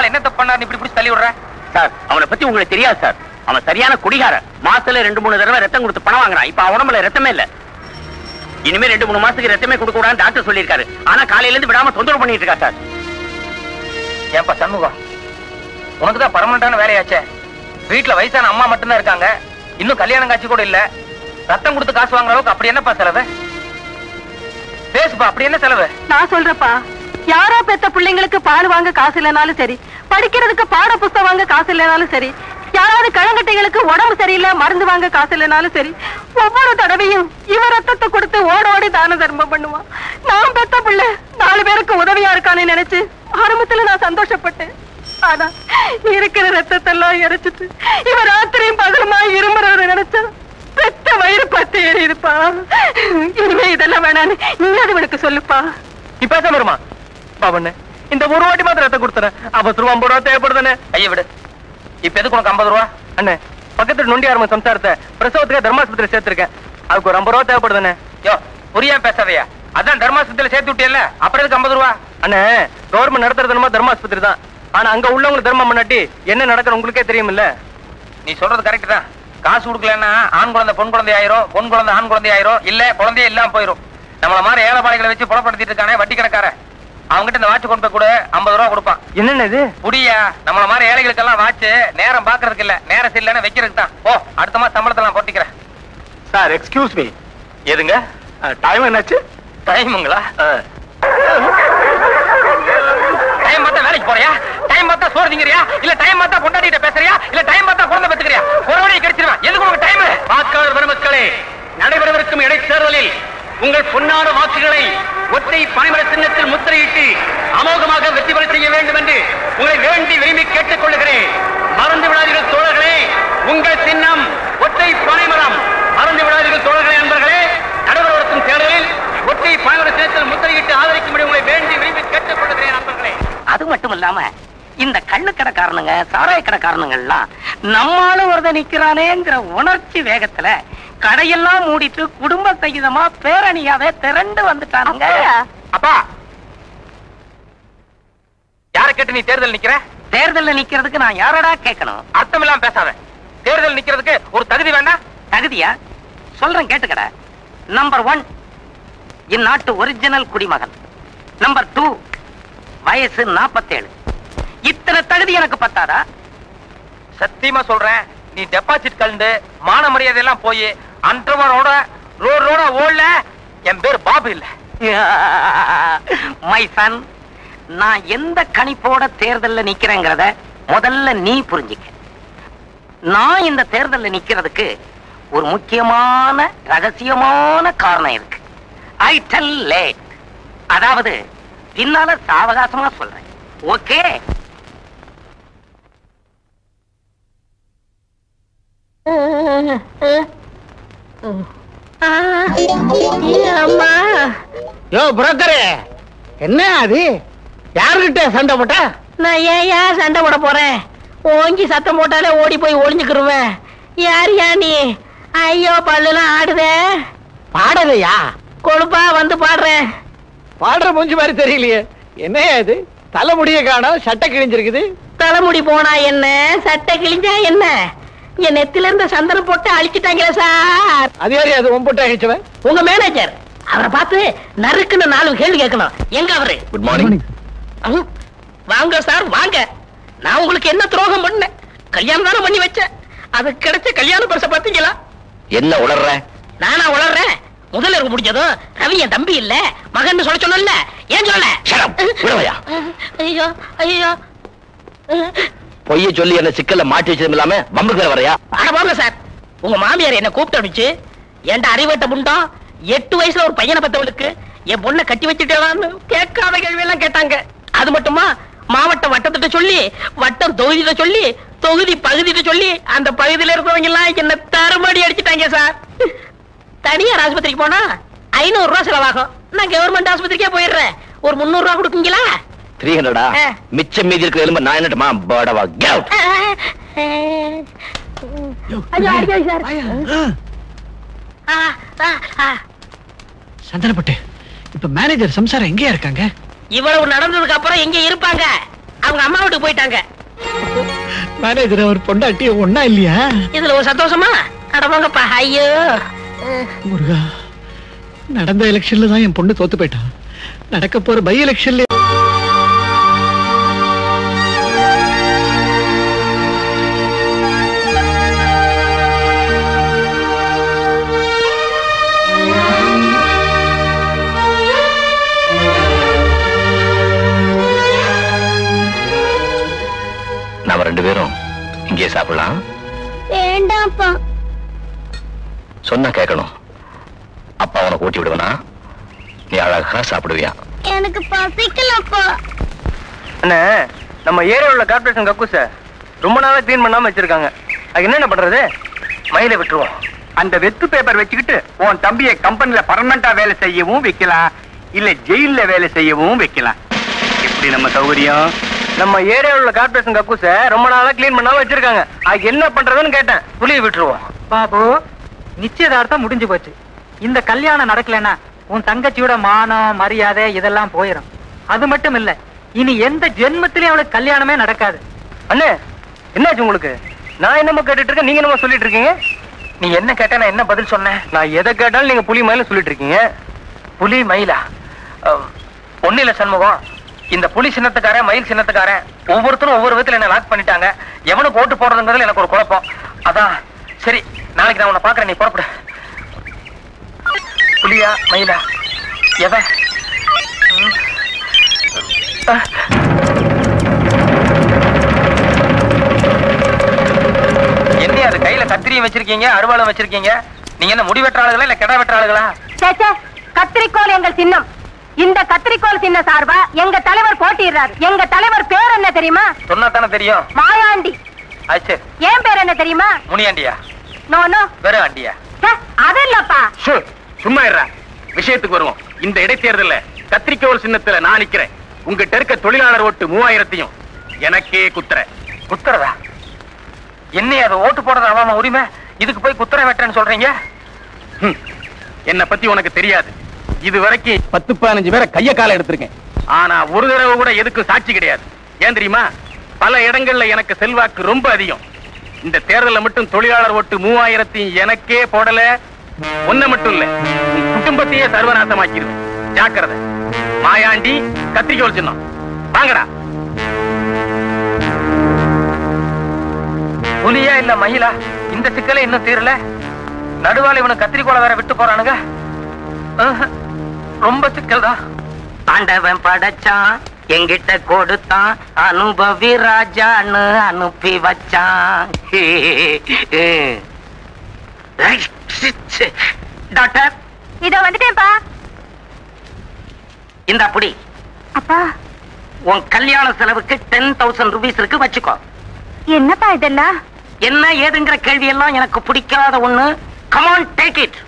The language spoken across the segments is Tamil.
என்ன தப்பு பண்ணாரு இப்படி பிடிச்சி தள்ளி விடுற சார் அவனை பத்தி உங்களுக்கு தெரியாது சார் அவன் சரியான குடிகாரன் மாசத்துல ரெண்டு மூணு தடவை ரத்தம் கொடுத்து பணம் வாங்குறான் இப்ப அவன் உடம்புல ரத்தமே இல்ல இனிமே ரெண்டு மூணு மாசத்துக்கு ரத்தமே கொடுக்க கூடாதுன்னு டாக்டர் சொல்லியிருக்காரு ஆனா காலையில இருந்து விடாம தொந்தரவு பண்ணிட்டு இருக்கா சார் ஏன்பா சண்முகம் உனக்கு தான் பர்மனண்டான வேலையாச்சே வீட்டுல வயசான அம்மா மட்டும்தான் இருக்காங்க இன்னும் கல்யாணம் காட்சி கூட இல்ல ரத்தம் கொடுத்து காசு வாங்குற அளவுக்கு அப்படி என்னப்பா செலவு பேசுப்பா அப்படி என்ன செலவு நான் சொல்றப்பா யாரோ பெத்த பிள்ளைங்களுக்கு பால் வாங்க காசு இல்லைனாலும் சரி படிக்கிறதுக்கு பாட புஸ்தகம் வாங்க காசு இல்லைனாலும் சரி யாராவது கழங்கட்டைகளுக்கு உடம்பு சரியில்லை மருந்து வாங்க காசு இல்லைனாலும் சரி ஒவ்வொரு தடவையும் இவ ரத்தத்தை கொடுத்து ஓட ஓடி தான தர்மம் பண்ணுவான் நான் பெத்த பிள்ளை நாலு பேருக்கு உதவியா இருக்கான்னு நினைச்சு ஆரம்பத்துல நான் சந்தோஷப்பட்டேன் ஆனா இருக்கிற ரத்தத்தெல்லாம் இறைச்சிட்டு இவ ராத்திரியும் பகலுமா இருமுறத நினைச்சா பெத்த வயிறு பத்து எரியுதுப்பா இனிமே இதெல்லாம் வேணான்னு நீ அது உனக்கு சொல்லுப்பா நீ பேசாம இருமா பாவண்ணு இந்த ஒரு வாட்டி மாத்திரம் ரத்தம் கொடுத்துறேன் அப்ப ரூபா ஐம்பது ரூபா தேவைப்படுதுன்னு ஐயா விடு இப்ப எதுக்கு உனக்கு ஐம்பது ரூபா அண்ணே பக்கத்துல நொண்டி ஆரம்ப சம்சாரத்தை பிரசவத்துக்கு தர்மாஸ்பத்திரி சேர்த்திருக்கேன் அதுக்கு ஒரு ஐம்பது ரூபா தேவைப்படுதுண்ணே யோ புரியாம பேசாதயா அதான் தர்மாஸ்பத்திரியில சேர்த்து விட்டியல்ல அப்புறம் எதுக்கு ஐம்பது ரூபா அண்ணே கவர்மெண்ட் நடத்துறது என்னமோ தர்மாஸ்பத்திரி தான் ஆனா அங்க உள்ளவங்களுக்கு தர்மம் பண்ணாட்டி என்ன நடக்கிற உங்களுக்கே தெரியுமில்ல நீ சொல்றது கரெக்ட் தான் காசு கொடுக்கலன்னா ஆண் குழந்தை பொன் குழந்தை ஆயிரும் பொன் குழந்தை ஆண் குழந்தை ஆயிரும் இல்ல குழந்தையே இல்லாம போயிரும் நம்மள மாதிரி ஏழைப்பாளைகளை வச்சு புறப்படுத்திட்டு இருக்கானே வட்டி கணக்காரன் அவங்ககிட்ட இந்த வாட்ச் கொண்டு போய் கூட ஐம்பது ரூபா கொடுப்பான் என்னென்ன இது புடியா நம்மள மாதிரி ஏழைகளுக்கெல்லாம் வாட்ச் நேரம் பாக்குறதுக்கு இல்ல நேரம் சரியில்லைன்னா வைக்கிறதுக்கு தான் ஓ அடுத்த மாசம் சம்பளத்தை நான் போட்டிக்கிறேன் சார் எக்ஸ்கியூஸ் மீ எதுங்க டைம் என்னாச்சு டைமுங்களா டைம் பார்த்தா வேலைக்கு போறியா டைம் பார்த்தா சோறு திங்கறியா இல்ல டைம் பார்த்தா பொண்டாட்டிட்ட பேசுறியா இல்ல டைம் பார்த்தா குழந்தை பெத்துக்கிறியா ஒரு வழியை கிடைச்சிருவேன் எதுக்கு உங்களுக்கு டைம் வாக்காளர் பெருமக்களே நடைபெறவிருக்கும் இடைத்தேர்தலில் உங்கள் பொன்னான வாக்குகளை ஒற்றை பனைமர சின்னத்தில் முத்திரையிட்டு அமோகமாக வெற்றி பெற செய்ய வேண்டும் என்று உங்களை வேண்டி விரும்பி கேட்டுக் கொள்கிறேன் மறந்து விடாதீர்கள் தோழர்களே உங்கள் சின்னம் ஒற்றை பனைமரம் மறந்து விடாதீர்கள் தோழர்களே நண்பர்களே நடைபெறவிருக்கும் தேர்தலில் ஒற்றை பனைமர சின்னத்தில் முத்திரையிட்டு ஆதரிக்கும்படி உங்களை வேண்டி விரும்பி கேட்டுக் கொள்கிறேன் நண்பர்களே அது மட்டும் இல்லாம இந்த கண்ணு கடைக்காரனுங்க சாராய கடைக்காரனுங்கள்லாம் நம்மால ஒருத நிக்கிறானேங்கிற உணர்ச்சி வேகத்துல கடையெல்லாம் மூடிட்டு குடும்ப சகிதமா பேரணியாவே திரண்டு வந்துட்டானுங்க அப்பா யாரை கேட்டு நீ தேர்தல் நிக்கிற தேர்தல்ல நிக்கிறதுக்கு நான் யாரடா கேட்கணும் அர்த்தம் இல்லாம பேசாத தேர்தல் நிக்கிறதுக்கு ஒரு தகுதி வேண்டாம் தகுதியா சொல்றேன் கேட்டுக்கட நம்பர் ஒன் இந்நாட்டு ஒரிஜினல் குடிமகன் நம்பர் டூ வயசு நாற்பத்தேழு இத்தனை தகுதி எனக்கு பத்தாதா சத்தியமா சொல்றேன் நீ டெபாசிட் கலந்து மான மரியாதை எல்லாம் போய் அன்றவரோட ரோட் ரோட ஓடல என் பேர் பாபு இல்ல மை சன் நான் எந்த கணிப்போட தேர்தல்ல நிக்கிறேங்கிறத முதல்ல நீ புரிஞ்சுக்க நான் இந்த தேர்தல்ல நிக்கிறதுக்கு ஒரு முக்கியமான ரகசியமான காரணம் இருக்கு ஐ டெல் லேட் அதாவது பின்னால சாவகாசமா சொல்றேன் ஓகே அம்மா யோ புரோக்கரே என்ன அது யாருகிட்ட சண்டை போட்ட நான் ஏன் ஏன் சண்டை போட போறேன் ஓங்கி சத்தம் போட்டாலே ஓடி போய் ஒளிஞ்சுக்கிருவேன் யார் யா நீ ஐயோ பல்லுலாம் ஆடுதே பாடலையா கொழுப்பா வந்து பாடுறேன் பாடுற மூஞ்சி மாதிரி தெரியலையே என்னையா இது தலைமுடிய காணோம் சட்டை கிழிஞ்சிருக்குது தலைமுடி போனா என்ன சட்டை கிழிஞ்சா என்ன என் நெத்தில இருந்த சந்தனம் போட்டு அழிச்சிட்டாங்களே சார் அது யாரு அது ஒம்புட்டு அழிச்சவன் உங்க மேனேஜர் அவரை பார்த்து நறுக்குன்னு நாலு கேள்வி கேட்கணும் எங்க அவரு குட் மார்னிங் அஹ், வாங்க சார் வாங்க நான் உங்களுக்கு என்ன துரோகம் பண்ணேன் கல்யாணம் தானே பண்ணி வச்சேன் அது கிடைச்ச கல்யாண பரிசை பாத்தீங்களா என்ன உளர்ற நானா வளர்றேன் முதல்ல இருக்க முடிஞ்சதும் ரவி என் தம்பி இல்ல மகன் சொல்ல சொன்னல ஏன் சொல்லல Shut up. விடுவையா? ஐயோ ஐயோ பொய்ய சொல்லி என்ன சிக்கல்ல மாட்டி வச்சதும் இல்லாம பம்புக்கு வரையா அட போங்க சார் உங்க மாமியார் என்ன கூப்பிட்டு அனுப்பிச்சு ஏன்டா அறிவட்ட முண்டம் எட்டு வயசுல ஒரு பையனை பத்தவளுக்கு என் பொண்ணை கட்டி வச்சுட்டேவான்னு கேட்காத கேள்வி எல்லாம் கேட்டாங்க அது மட்டுமா மாவட்ட வட்டத்திட்ட சொல்லி வட்டம் தொகுதியிட்ட சொல்லி தொகுதி பகுதியிட்ட சொல்லி அந்த பகுதியில இருக்கிறவங்க எல்லாம் என்ன தருமடி அடிச்சிட்டாங்க சார் தனியார் ஆஸ்பத்திரிக்கு போனா ஐநூறு ரூபாய் செலவாகும் நான் கவர்மெண்ட் ஆஸ்பத்திரிக்கே போயிடுறேன் ஒரு முந்நூறு ரூபாய் கொடுப்பீங்களா த்ரீ ஹண்ட்ரடா ஆ. மிச்சம் மீதி இருக்கிற எலும்பு நான் என்னட்டுமா படவா கெட் ஐயோ, அடிக்காதீங்க சார். ஆ, ஆ, ஆ. சந்தனப்பட்டு இப்ப மேனேஜர் சம்சாரம் எங்கேயா இருக்காங்க இவ்வளவு நடந்ததுக்கு அப்புறம் எங்க இருப்பாங்க அவங்க அம்மா வீட்டுக்கு போயிட்டாங்க மேனேஜர் அவர் பொண்டாட்டி ஒண்ணா இல்லையா இதுல ஒரு சந்தோஷமா அடவாங்கப்பா ஐயோ முருகா நடந்த எலெக்ஷன்ல தான் என் பொண்ணு தோத்து போயிட்டா நடக்க போற பை எலெக்ஷன்ல நாம ரெண்டு பேரும் இங்கே சாப்பிடலாம் வேண்டாம்ப்பா சொன்னா கேட்கணும் அப்பா உனக்கு ஊட்டி விடுவனா நீ அழகா சாப்பிடுவியா எனக்கு பசிக்கலப்பா அண்ணே நம்ம ஏரியா உள்ள கார்பரேஷன் கக்கூச ரொம்ப நாளா க்ளீன் பண்ணாம வச்சிருக்காங்க அது என்னென்ன பண்றது மயில விட்டுருவோம் அந்த வெத்து பேப்பர் வச்சுக்கிட்டு உன் தம்பியை கம்பெனில பர்மனண்டா வேலை செய்யவும் வைக்கலாம் இல்ல ஜெயில்ல வேலை செய்யவும் வைக்கலாம் எப்படி நம்ம சௌகரியம் நம்ம ஏரியா உள்ள கார்பரேஷன் கக்கூச ரொம்ப நாளா க்ளீன் பண்ணாம வச்சிருக்காங்க அது என்ன பண்றதுன்னு கேட்டேன் புளிய விட்டுருவோம் பாபு நிச்சயதார்த்தம் முடிஞ்சு போச்சு இந்த கல்யாணம் நடக்கலைன்னா உன் தங்கச்சியோட மானம் மரியாதை இதெல்லாம் போயிடும் அது மட்டும் இல்ல இனி எந்த ஜென்மத்திலயும் அவளுக்கு கல்யாணமே நடக்காது அண்ணே என்னாச்சு உங்களுக்கு நான் என்னமோ கேட்டுட்டு இருக்கேன் நீங்க என்னமோ சொல்லிட்டு இருக்கீங்க நீ என்ன கேட்ட நான் என்ன பதில் சொன்னேன் நான் எதை கேட்டாலும் நீங்க புலி மயில சொல்லிட்டு இருக்கீங்க புலி மயிலா ஒண்ணு இல்ல சண்முகம் இந்த புலி சின்னத்துக்காரன் மயில் சின்னத்துக்காரன் ஒவ்வொருத்தரும் ஒவ்வொரு விதத்துல என்ன லாக் பண்ணிட்டாங்க எவனுக்கு ஓட்டு போடுறதுங்கிறதுல எனக்கு ஒரு குழப்பம் அதான் சரி நாளைக்கு நான் உன்னை பாக்குறேன் நீ புறப்படு புலியா மயிலா எவன் ம். அஹ். என்ன அது கையில கத்திரியும் வச்சிருக்கீங்க அருவாளும் வச்சிருக்கீங்க நீங்க என்ன முடி வெட்டுற ஆளுகளா இல்ல கிடா வெட்டுற ஆளுகளா சேச்சே கத்திரிக்கோல் எங்கள் சின்னம் இந்த கத்திரிக்கோல் சின்ன சார்பா எங்க தலைவர் போட்டியிடுறாரு எங்க தலைவர் பேர் என்ன தெரியுமா சொன்னா தானே தெரியும் மாயாண்டி ஆச்சு ஏன் பேர் என்ன தெரியுமா முனியாண்டியா நோ நோ வெறும் ஆண்டியா ச்சே, அது இல்லப்பா சு, சும்மா இருடா விஷயத்துக்கு வருவோம் இந்த இடைத்தேர்தல்ல கத்திரிக்கோள் சின்னத்துல நான் நிக்கிறேன் உங்ககிட்ட இருக்க தொழிலாளர் ஓட்டு மூவாயிரத்தையும் எனக்கே குத்துற குத்துறதா என்ன அது ஓட்டு போடுறது அவன் உரிமை இதுக்கு போய் குத்துற வெட்டுறேன்னு சொல்றீங்க ஹம், என்னை பத்தி உனக்கு தெரியாது இது வரைக்கும் பத்து பதினஞ்சு பேரை கைய கால எடுத்திருக்கேன் ஆனா ஒரு தடவை கூட எதுக்கும் சாட்சி கிடையாது ஏன் தெரியுமா பல இடங்கள்ல எனக்கு செல்வாக்கு ரொம்ப அதிகம் இந்த தேர்தல்ல மட்டும் தொழிலாளர் ஓட்டு மூவாயிரத்தையும் எனக்கே போடல ஒன்ன மட்டும் இல்ல உன் குடும்பத்தையே சர்வநாசமாக்கிடுவேன் ஜாக்கிரதை மாயாண்டி கத்திரிக்கோள் சின்னம் வாங்கடா புலியா இல்ல மயிலா இந்த சிக்கலே இன்னும் தீரல நடுவால இவனு கத்திரிக்கோலை வேற விட்டு போறானுங்க ஆஹா, ரொம்ப சிக்கல் தான் ஆண்டவன் படைச்சான் எங்கிட்ட கொடுத்தான் அனுபவி ராஜான்னு அனுப்பி வச்சான் டாக்டர் இதோ வந்துட்டேன்ப்பா இந்த புடி அப்பா உன் கல்யாண செலவுக்கு டென் தௌசண்ட் ருபீஸ் இருக்கு வச்சுக்கோ என்னப்பா இதெல்லாம் என்ன ஏதுங்கிற கேள்வி எல்லாம் எனக்கு பிடிக்காத ஒண்ணு come on take it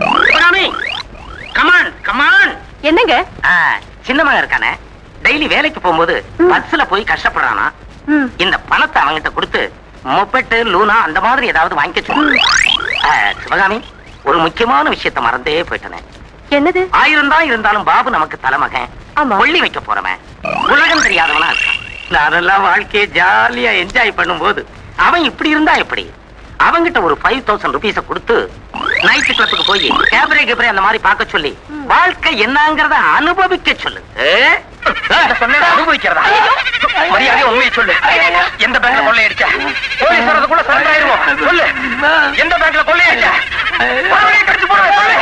come on come on என்னங்க சின்ன மகன் இருக்கானே டெய்லி வேலைக்கு போகும்போது ம். பஸ்ல போய் கஷ்டப்படுறானா ம் இந்த பணத்தை அவங்கிட்ட கொடுத்து மொப்பெட்டு லூனா அந்த மாதிரி ஏதாவது வாங்கிக்க சொல்லு ஆ, சிவகாமி ஒரு முக்கியமான விஷயத்தை மறந்தே போயிட்டனே என்னது ஆயிரம் தான் இருந்தாலும் பாபு நமக்கு தலைமகன் ஆமா. கொள்ளி வைக்க போறவன் உலகம் தெரியாதவனா இருக்கான் நானெல்லாம் வாழ்க்கையை ஜாலியா என்ஜாய் பண்ணும்போது அவன் இப்படி இருந்தா எப்படி அவங்கிட்ட ஒரு ஃபைவ் தௌசண்ட் ருபீஸ கொடுத்து நைட் கிளப்புக்கு போய் கேபரே கேபரே அந்த மாதிரி பார்க்க சொல்லி வாழ்க்கை என்னங்கறத அனுபவிக்க சொல்லு ஏ? சொன்னதை அனுபவிக்கிறதா மரியாதையா உண்மையை சொல்லு எந்த பேங்க்ல கொள்ளையடிச்ச போலீஸ் வரது கூட சரண்டர் ஆயிருவோம் சொல்லு எந்த பேங்க்ல கொள்ளையடிச்ச உடனே கடிச்சு போடுவேன், சொல்லு.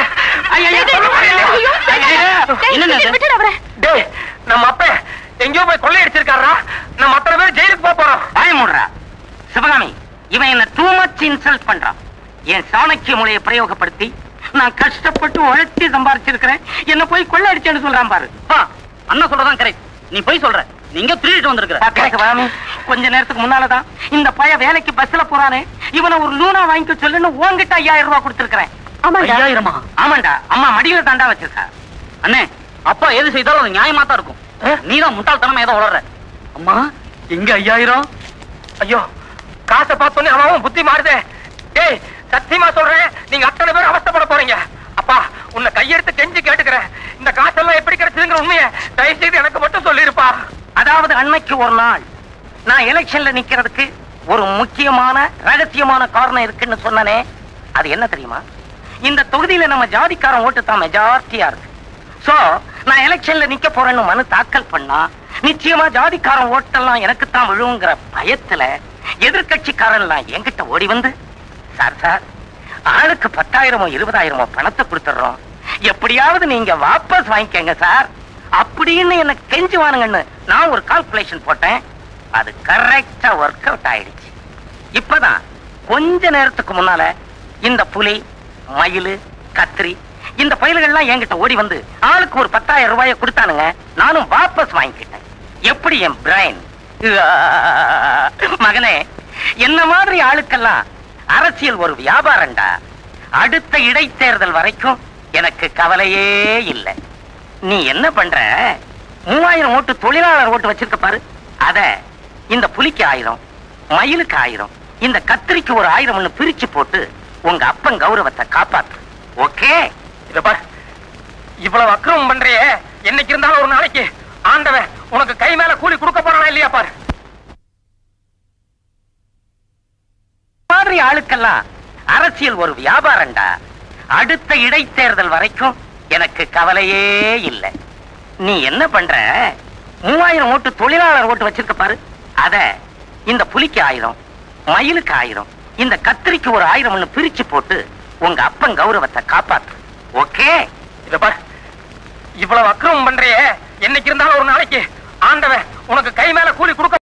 என்னங்க இது? விட்டுடு அவரை. டேய் நம்ம அப்ப எங்கேயோ போய் கொள்ளையடிச்சிருக்காரா நம்ம அத்தனை பேர் ஜெயிலுக்கு போக போறோம் வாய மூடுறா சிவகாமி இவன் என்ன டூ மச் இன்சல்ட் பண்றான் என் சாணக்கிய முறையை பிரயோகப்படுத்தி நான் கஷ்டப்பட்டு உழைச்சி சம்பாரிச்சிருக்கிறேன் என்ன போய் கொள்ளை அடிச்சேன்னு சொல்றான் பாரு அண்ணன் சொல்றதான் கரெக்ட் நீ போய் சொல்ற நீங்க திருடிட்டு வந்திருக்கிற சிவகாமி கொஞ்ச நேரத்துக்கு முன்னாலதான் இந்த பைய வேலைக்கு பஸ்ல போறானே இவனை ஒரு லூனா வாங்கிக்க சொல்லுன்னு உன்கிட்ட ஐயாயிரம் ரூபாய் கொடுத்திருக்கிறேன் ஆமாண்டா ஐயாயிரமா ஆமாண்டா அம்மா மடியில தாண்டா வச்சிருக்கா அண்ணே அப்பா எது செய்தாலும் அது நியாயமா தான் இருக்கும் நீதான் முட்டாள்தனமா ஏதோ வளர்ற அம்மா எங்க ஐயாயிரம் ஐயோ காசை பார்த்தோன்னே அவன் அவன் புத்தி மாறுதே டேய் சத்தியமா சொல்றேன் நீங்க அத்தனை பேர் அவஸ்தைப்பட போறீங்க அப்பா உன்னை கையெடுத்து கெஞ்சி கேட்டுக்கிறேன் இந்த காசெல்லாம் எப்படி கிடைச்சதுங்கிற உண்மையை தயவு செய்து எனக்கு மட்டும் சொல்லிருப்பா அதாவது அன்னைக்கு ஒரு நாள் நான் எலெக்ஷன்ல நிக்கிறதுக்கு ஒரு முக்கியமான ரகசியமான காரணம் இருக்குன்னு சொன்னனே அது என்ன தெரியுமா இந்த தொகுதியில நம்ம ஜாதிக்காரன் ஓட்டு தான் மெஜாரிட்டியா இருக்கு சோ நான் எலெக்ஷன்ல நிக்க போறேன்னு மனு தாக்கல் பண்ணா நிச்சயமா ஜாதிக்காரன் ஓட்டெல்லாம் எனக்கு தான் விழுங்கிற பயத்துல எதிர்கட்சிக்காரன்லாம் என்கிட்ட ஓடி வந்து சார் சார் ஆளுக்கு பத்தாயிரமோ இருபதாயிரமோ பணத்தை கொடுத்துடுறோம் எப்படியாவது நீங்க வாபஸ் வாங்கிக்கங்க சார் அப்படின்னு என்ன கெஞ்சுவானுங்கன்னு நான் ஒரு கால்குலேஷன் போட்டேன் அது கரெக்டா ஒர்க் அவுட் ஆயிடுச்சு இப்பதான் கொஞ்ச நேரத்துக்கு முன்னால இந்த புலி மயிலு கத்திரி இந்த பயில்கள்லாம் என்கிட்ட ஓடி வந்து ஆளுக்கு ஒரு பத்தாயிரம் ரூபாயை கொடுத்தானுங்க நானும் வாபஸ் வாங்கிக்கிட்டேன் எப்படி என் பிரைன் மகனே என்ன மாதிரி ஆளுக்கெல்லாம் அரசியல் ஒரு வியாபாரம்டா அடுத்த இடைத்தேர்தல் வரைக்கும் எனக்கு கவலையே இல்லை நீ என்ன பண்ற மூவாயிரம் ஓட்டு தொழிலாளர் ஓட்டு வச்சிருக்க பாரு அத இந்த புலிக்கு ஆயிரம் மயிலுக்கு ஆயிரம் இந்த கத்திரிக்கு ஒரு ஆயிரம்னு பிரிச்சு போட்டு உங்க அப்பன் கௌரவத்தை காப்பாத்து ஓகே இத பார் இவ்வளவு அக்கிரமம் பண்றியே என்னைக்கு இருந்தாலும் ஒரு நாளைக்கு ஆண்டவன் உனக்கு கை மேல கூலி கொடுக்க போறானா இல்லையா பாரு மாதிரி ஆளுக்கெல்லாம் அரசியல் ஒரு வியாபாரம்டா அடுத்த இடைத்தேர்தல் வரைக்கும் எனக்கு கவலையே இல்லை நீ என்ன பண்ற மூவாயிரம் ஓட்டு தொழிலாளர் ஓட்டு வச்சிருக்க பாரு அத இந்த புலிக்கு ஆயிரம் மயிலுக்கு ஆயிரம் இந்த கத்திரிக்கு ஒரு ஆயிரம்னு பிரிச்சு போட்டு உங்க அப்பன் கௌரவத்தை காப்பாத்து ஓகே இத பார் இவ்வளவு அக்கிரமம் பண்றியே என்னைக்கு இருந்தாலும் ஒரு நாளைக்கு ஆண்டவன் உனக்கு கை மேல கூலி கொடுக்க